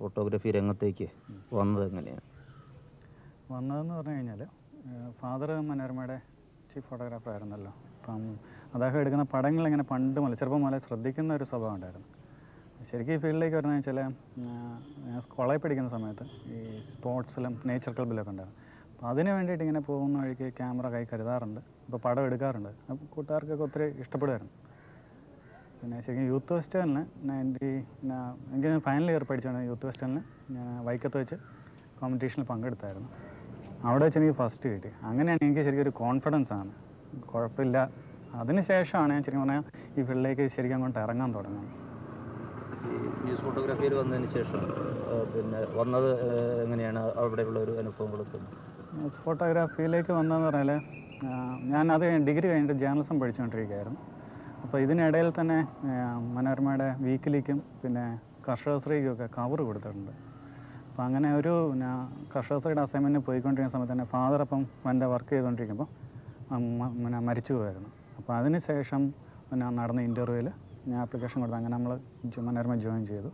Photography രംഗത്തേക്ക് വന്നത് എങ്ങനെയാണ് വന്നതെന്ന് പറഞ്ഞു കഴിഞ്ഞാൽ ഫാദർ മനോരമയുടെ ചീഫ് ഫോട്ടോഗ്രാഫർ ആയിരുന്നല്ലോ അപ്പം അദ്ദേഹം എടുക്കുന്ന പടങ്ങൾ ഇങ്ങനെ പണ്ട് മുതൽ ചെറുപ്പം മുതലേ ശ്രദ്ധിക്കുന്ന ഒരു സ്വഭാവം ഉണ്ടായിരുന്നു ശരിക്കും ഈ ഫീൽഡിലേക്ക് വരുന്നത് വെച്ചാൽ ഞാൻ കോളേജ് പഠിക്കുന്ന സമയത്ത് ഈ സ്പോർട്സിലും നേച്ചർ ക്ലബിലൊക്കെ ഉണ്ടായിരുന്നു അപ്പോൾ അതിന് വേണ്ടിയിട്ട് ഇങ്ങനെ പോകുന്ന വഴിക്ക് ക്യാമറ കൈ കരുതാറുണ്ട് ഇപ്പോൾ പടം എടുക്കാറുണ്ട് അപ്പോൾ കൂട്ടുകാർക്കൊക്കെ ഒത്തിരി ഇഷ്ടപ്പെടുമായിരുന്നു പിന്നെ ശരിക്കും യൂത്ത് ഫെസ്റ്റിവലിന് നയൻറ്റി എനിക്ക് ഫൈനൽ ഇയർ പഠിച്ചാണ് യൂത്ത് ഫെസ്റ്റിവലിന് ഞാൻ വൈക്കത്ത് വെച്ച് കോമ്പറ്റീഷനിൽ പങ്കെടുത്തായിരുന്നു അവിടെ വെച്ച് എനിക്ക് ഫസ്റ്റ് കിട്ടി അങ്ങനെയാണ് എനിക്ക് ശരിക്കും ഒരു കോൺഫിഡൻസ് ആണ് കുഴപ്പമില്ല അതിന് ശേഷമാണ് ഞാൻ ശരിക്കും പറഞ്ഞാൽ ഈ ഫീൽഡിലേക്ക് ശരിക്കും അങ്ങോട്ട് ഇറങ്ങാൻ തുടങ്ങുന്നത് ഈ ന്യൂസ് ഫോട്ടോഗ്രാഫിയിൽ വന്നതിന് ശേഷം ആ, പിന്നെ വന്നത് ആ, എങ്ങനെയാണ് അവിടെയുള്ള ഒരു അനുഭവങ്ങളൊക്കെ ന്യൂസ് ഫോട്ടോഗ്രാഫിയിലേക്ക് വന്നതെന്ന് പറഞ്ഞാൽ ഞാൻ അത് ഡിഗ്രി കഴിഞ്ഞിട്ട് ജേർണലിസം പഠിച്ചുകൊണ്ടിരിക്കുകയായിരുന്നു അപ്പോൾ ഇതിനിടയിൽ തന്നെ ആ, മനോരമയുടെ വീക്കിലിക്കും പിന്നെ കർഷകശ്രീക്കും ഒക്കെ കവർ കൊടുത്തിട്ടുണ്ട് അപ്പോൾ അങ്ങനെ ഒരു ഞാൻ കർഷകശ്രീയുടെ അസൈൻമെൻറ്റിന് പോയിക്കൊണ്ടിരിക്കുന്ന സമയത്ത് തന്നെ ഫാദർ അപ്പം എൻ്റെ വർക്ക് ചെയ്തുകൊണ്ടിരിക്കുമ്പോൾ പിന്നെ മരിച്ചു പോയായിരുന്നു അപ്പോൾ അതിന് ശേഷം പിന്നെ നടന്ന ഇൻ്റർവ്യൂവിൽ ഞാൻ ആപ്ലിക്കേഷൻ കൊടുത്തു അങ്ങനെ നമ്മൾ മനോരമ ജോയിൻ ചെയ്തു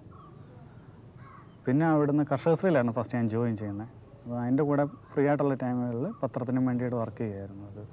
പിന്നെ അവിടുന്ന് കർഷകശ്രീയിലായിരുന്നു ഫസ്റ്റ് ഞാൻ ജോയിൻ ചെയ്യുന്നത് അപ്പോൾ അതിൻ്റെ കൂടെ ഫ്രീ ആയിട്ടുള്ള ടൈമുകളിൽ പത്രത്തിനും വേണ്ടിയിട്ട് വർക്ക് ചെയ്യുമായിരുന്നു അത്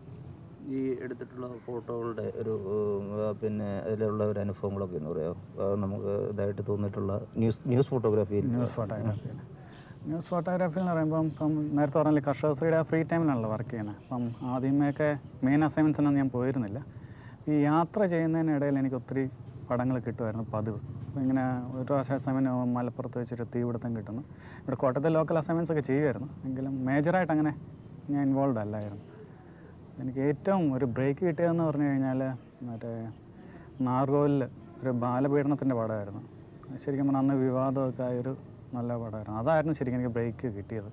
ഈ എടുത്തിട്ടുള്ള ഫോട്ടോകളുടെ ഒരു ആ, പിന്നെ അതിലുള്ള ഒരു അനുഭവങ്ങളൊക്കെ എന്ന് പറയാമോ ആ, നമുക്ക് ഇതായിട്ട് തോന്നിയിട്ടുള്ള ന്യൂസ് ന്യൂസ് ഫോട്ടോഗ്രാഫിയിൽ ന്യൂസ് ഫോട്ടോഗ്രാഫി ന്യൂസ് ഫോട്ടോഗ്രാഫി എന്ന് പറയുമ്പം ഇപ്പം നേരത്തെ പറഞ്ഞില്ല കർഷകശ്രീയുടെ ഫ്രീ ടൈമിലാണല്ലോ വർക്ക് ചെയ്യുന്നത് അപ്പം ആദ്യമേയൊക്കെ മെയിൻ അസൈൻമെൻറ്റ്സ് ഒന്നും ഞാൻ പോയിരുന്നില്ല ഈ യാത്ര ചെയ്യുന്നതിനിടയിൽ എനിക്ക് ഒത്തിരി പടങ്ങൾ കിട്ടുമായിരുന്നു പതിവ് അപ്പോൾ ഇങ്ങനെ ഒരു പ്രാവശ്യം അസൈൻമെൻറ്റ് മലപ്പുറത്ത് വെച്ചൊരു തീപിടുത്തം കിട്ടുന്നു ഇവിടെ കോട്ടയത്തെ ലോക്കൽ അസൈൻമെൻറ്റ്സ് ഒക്കെ ചെയ്യുമായിരുന്നു എങ്കിലും മേജറായിട്ട് അങ്ങനെ ഞാൻ ഇൻവോൾവ് അല്ലായിരുന്നു എനിക്ക് ഏറ്റവും ഒരു ബ്രേക്ക് കിട്ടിയതെന്ന് പറഞ്ഞു കഴിഞ്ഞാൽ മറ്റേ നാർഗോലിൽ ഒരു ബാലപീഡനത്തിൻ്റെ പടമായിരുന്നു അത് ശരിക്കും പറഞ്ഞാൽ അന്ന് വിവാദമൊക്കെ ആയൊരു നല്ല പടമായിരുന്നു അതായിരുന്നു ശരിക്കും എനിക്ക് ബ്രേക്ക് കിട്ടിയത്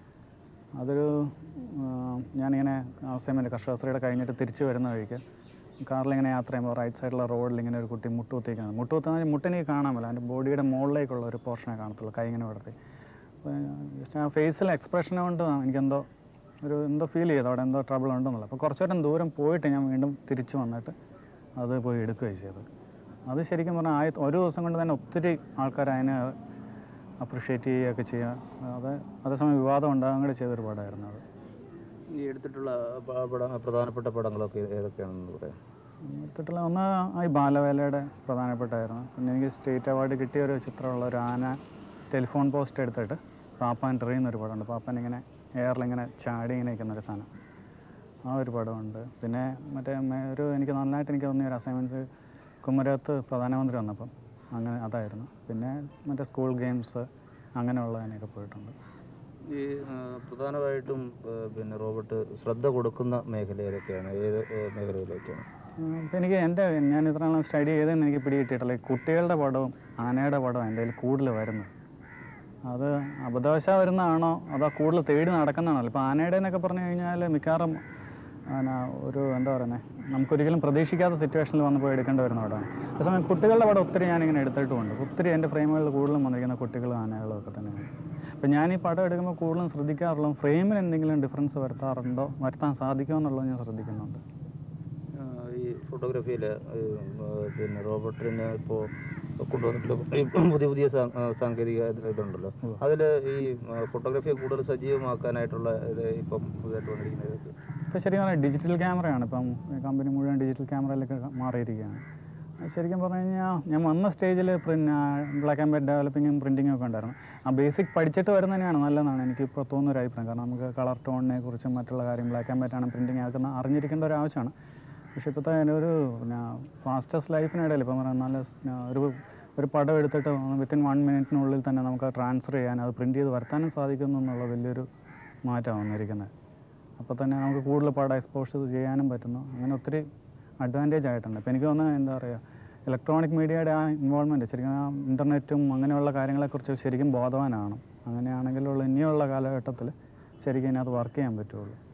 അതൊരു ആ, ഞാനിങ്ങനെ അസൈൻമെൻറ്റ് കർഷകശ്രീയുടെ കഴിഞ്ഞിട്ട് തിരിച്ചു വരുന്ന വഴിക്ക് കാറിലിങ്ങനെ യാത്ര ചെയ്യുമ്പോൾ റൈറ്റ് സൈഡിലുള്ള റോഡിൽ ഇങ്ങനെ ഒരു കുട്ടി മുട്ടുകുത്തിക്കാണ് മുട്ടുകുത്തുന്ന മുട്ടെനിക്ക് കാണാൻ പറ്റില്ല അതിൻ്റെ ബോഡിയുടെ മുകളിലേക്കുള്ള ഒരു പോർഷനെ കാണത്തുള്ളൂ കൈ ഇങ്ങനെ വിടർത്തി ജസ്റ്റ് ആ ഫേസിലെ എക്സ്പ്രഷൻ കൊണ്ട് എനിക്കെന്തോ ഒരു എന്തോ ഫീൽ ചെയ്തു അവിടെ എന്തോ ട്രബിൾ ഉണ്ടെന്നുള്ളത് അപ്പോൾ കുറച്ചു നേരം ദൂരം പോയിട്ട് ഞാൻ വീണ്ടും തിരിച്ചു വന്നിട്ട് അത് പോയി എടുക്കുകയും ചെയ്തത് അത് ശരിക്കും പറഞ്ഞാൽ ആയ ഒരു ദിവസം കൊണ്ട് തന്നെ ഒത്തിരി ആൾക്കാർ അതിനെ അപ്രിഷ്യേറ്റ് ചെയ്യുകയൊക്കെ ചെയ്യുക അത് അതേസമയം വിവാദം ഉണ്ടാകാൻ കൂടി ചെയ്തൊരു പടമായിരുന്നു അത് ഈ എടുത്തിട്ടുള്ള പ- പട പ്രധാനപ്പെട്ട പടങ്ങളൊക്കെ ഏതൊക്കെയാണെന്ന് പറയാം മൊത്തത്തിലുള്ള ഒന്ന് ഈ ബാലവേലയുടെ പ്രധാനപ്പെട്ടായിരുന്നു പിന്നെ എനിക്ക് സ്റ്റേറ്റ് അവാർഡ് കിട്ടിയ ഒരു ചിത്രമുള്ള ഒരു ആന ടെലിഫോൺ പോസ്റ്റ് എടുത്തിട്ട് പാപ്പാൻ ട്രെയിൻ ഒരു പടമുണ്ട് പാപ്പാൻ ഇങ്ങനെ എയറിലിങ്ങനെ ചാടി ഇങ്ങനെ നിൽക്കുന്ന ഒരു സാധനം ആ ഒരു പടമുണ്ട് പിന്നെ മറ്റേ മേ- ഒരു എനിക്ക് നന്നായിട്ട് എനിക്ക് തോന്നിയ ഒരു അസൈൻമെൻറ്റ്സ് കുമരകത്ത് പ്രധാനമന്ത്രി വന്നപ്പം അങ്ങനെ അതായിരുന്നു പിന്നെ മറ്റേ സ്കൂൾ ഗെയിംസ് അങ്ങനെയുള്ളതിനൊക്കെ പോയിട്ടുണ്ട് ഈ ആ, പ്രധാനമായിട്ടും ആ, പിന്നെ റോബർട്ട് ശ്രദ്ധ കൊടുക്കുന്ന മേഖല ഏതൊക്കെയാണ് ഏത് ആ, മേഖലയിലേക്കാണ് ഉം, ഇപ്പം എനിക്ക് എൻ്റെ ഞാൻ ഇത്ര നാളും സ്റ്റഡി ചെയ്തതെന്ന് എനിക്ക് പിടികിട്ടിയിട്ടില്ല ഈ കുട്ടികളുടെ പടവും ആനയുടെ പടവും എൻ്റെ കയ്യിൽ കൂടുതൽ വരുന്നത് അത് അബദ്ധവശ വരുന്നതാണോ അതോ കൂടുതൽ തേടി നടക്കുന്നതാണല്ലോ ഇപ്പോൾ ആനയുടെ എന്നൊക്കെ പറഞ്ഞു കഴിഞ്ഞാൽ മിക്കവാറും ആന ഒരു എന്താ പറയുന്നത് നമുക്കൊരിക്കലും പ്രതീക്ഷിക്കാത്ത സിറ്റുവേഷനിൽ വന്ന് പോയി എടുക്കേണ്ടി വരുന്ന പടമാണ് അതേസമയം കുട്ടികളുടെ പടം ഒത്തിരി ഞാനിങ്ങനെ എടുത്തിട്ടുമുണ്ട് ഒത്തിരി എൻ്റെ ഫ്രെയിമുകളിൽ കൂടുതലും വന്നിരിക്കുന്ന കുട്ടികളും ആനകളും ഒക്കെ തന്നെയാണ് അപ്പം ഞാൻ ഈ പടം എടുക്കുമ്പോൾ കൂടുതലും ശ്രദ്ധിക്കാറുള്ളൂ ഫ്രെയിമിൽ എന്തെങ്കിലും ഡിഫറൻസ് വരുത്താറുണ്ടോ വരുത്താൻ സാധിക്കുമോ എന്നുള്ളത് ഞാൻ ശ്രദ്ധിക്കുന്നുണ്ട് ആ, ഈ ഫോട്ടോഗ്രാഫിയിൽ പിന്നെ റോബർട്ടിന് ഇപ്പോൾ കൊണ്ടുവന്നിട്ടുള്ള ഈ പുതിയ പുതിയ സാ- ആ, സാങ്കേതിക ഇത് ഇതുണ്ടല്ലോ അതിൽ ഈ ഫോട്ടോഗ്രാഫിയെ കൂടുതൽ സജീവമാക്കാനായിട്ടുള്ള ഇത് ഇപ്പം പുതിയതായിട്ട് വന്നിരിക്കുന്നത് ഏതൊക്കെ? ഇപ്പോൾ ശരിക്കും പറഞ്ഞാൽ ഡിജിറ്റൽ ക്യാമറയാണ് ഇപ്പം കമ്പനി മുഴുവൻ ഡിജിറ്റൽ ക്യാമറയിലൊക്കെ മാറിയിരിക്കുകയാണ് അത് ശരിക്കും പറഞ്ഞു കഴിഞ്ഞാൽ ഞാൻ വന്ന സ്റ്റേജിൽ പിന്നെ ബ്ലാക്ക് ആൻഡ് വൈറ്റ് ഡെവലപ്പിങ്ങും പ്രിൻറ്റിങ്ങും ഒക്കെ ഉണ്ടായിരുന്നു ആ ബേസിക് പഠിച്ചിട്ട് വരുന്നതിനാണ് നല്ലതാണ് എനിക്കിപ്പോൾ തോന്നുന്ന ഒരു അഭിപ്രായം കാരണം നമുക്ക് കളർ ടോണിനെ കുറിച്ചും മറ്റുള്ള കാര്യം ബ്ലാക്ക് ആൻഡ് വൈറ്റ് ആണ് പ്രിൻറ്റിങ് ആക്കുന്ന അറിഞ്ഞിരിക്കേണ്ട ഒരു ആവശ്യമാണ് പക്ഷേ ഇപ്പോഴത്തെ ഒരു പിന്നെ ഫാസ്റ്റസ്റ്റ് ലൈഫിനിടയിൽ ഇപ്പം പറയാം നല്ല സ്- ആ, ഒരു ഒരു പടം എടുത്തിട്ട് വിത്തിൻ വൺ മിനിറ്റിനുള്ളിൽ തന്നെ നമുക്ക് ട്രാൻസ്ഫർ ചെയ്യാൻ അത് പ്രിൻറ്റ് ചെയ്ത് വരുത്താനും സാധിക്കുന്നു എന്നുള്ള വലിയൊരു മാറ്റമാണ് വന്നിരിക്കുന്നത് അപ്പോൾ തന്നെ നമുക്ക് കൂടുതൽ പടം എക്സ്പോഷർ ചെയ്യാനും പറ്റുന്നു അങ്ങനെ ഒത്തിരി അഡ്വാൻറ്റേജ് ആയിട്ടുണ്ട് ഇപ്പോൾ എനിക്ക് തോന്നുന്നത് എന്താ പറയുക ഇലക്ട്രോണിക് മീഡിയയുടെ ആ ഇൻവോൾവ്മെൻറ്റ് ശരിക്കും ആ ഇൻ്റർനെറ്റും അങ്ങനെയുള്ള കാര്യങ്ങളെക്കുറിച്ച് ശരിക്കും ബോധവാനാണ് അങ്ങനെയാണെങ്കിലുള്ള ഇനിയുള്ള കാലഘട്ടത്തിൽ ശരിക്കും ഇതിനകത്ത് വർക്ക് ചെയ്യാൻ പറ്റുള്ളൂ